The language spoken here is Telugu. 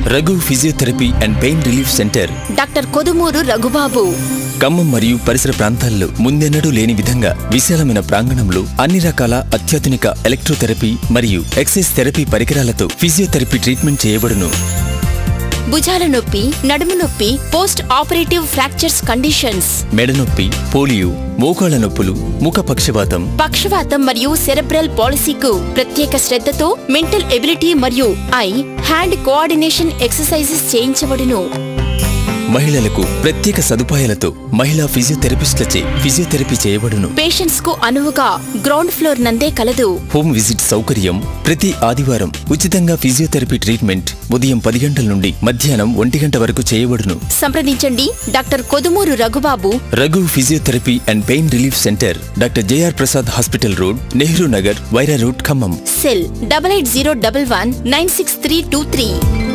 Raghu physiotherapy and pain relief centre doctor Kodumuru Raghubabu Khammam మరియు పరిసర ప్రాంతాల్లో ముందెన్నడూ లేని విధంగా విశాలమైన ప్రాంగణంలో అన్ని రకాల అత్యాధునిక ఎలక్ట్రోథెరపీ మరియు ఎక్సైజ్ థెరపీ పరికరాలతో ఫిజియోథెరపీ ట్రీట్మెంట్ చేయబడును భుజాల నొప్పి నడుము నొప్పి పోస్ట్ ఆపరేటివ్ ఫ్రాక్చర్స్ కండిషన్స్ మెడనొప్పి పోలియో మోకాళ్ల నొప్పులు ముఖ పక్షవాతం పక్షవాతం మరియు సెరెబ్రల్ పాలసీకు ప్రత్యేక శ్రద్ధతో మెంటల్ ఎబిలిటీ మరియు ఐ హ్యాండ్ కోఆర్డినేషన్ ఎక్సర్సైజెస్ చేయించబడును మహిళలకు ప్రత్యేక సదుపాయాలతో మహిళా ఫిజియోథెరపిస్టులచే ఫిజియోథెరపీ చేయబడును పేషెంట్స్ కు అనువుగా గ్రౌండ్ ఫ్లోర్ నందే కలదు హోమ్ విజిట్ సౌకర్యం ప్రతి ఆదివారం ఉచితంగా ఫిజియోథెరపీ ట్రీట్మెంట్ ఉదయం పది గంటల నుండి మధ్యాహ్నం ఒంటి గంట వరకు చేయబడును సంప్రదించండి doctor Kodumuru Raghubabu Raghu physiotherapy and pain relief centre doctor JR Prasad hospital road Nehru Nagar Wyra road Khammam cell double eight zero double one nine six three two three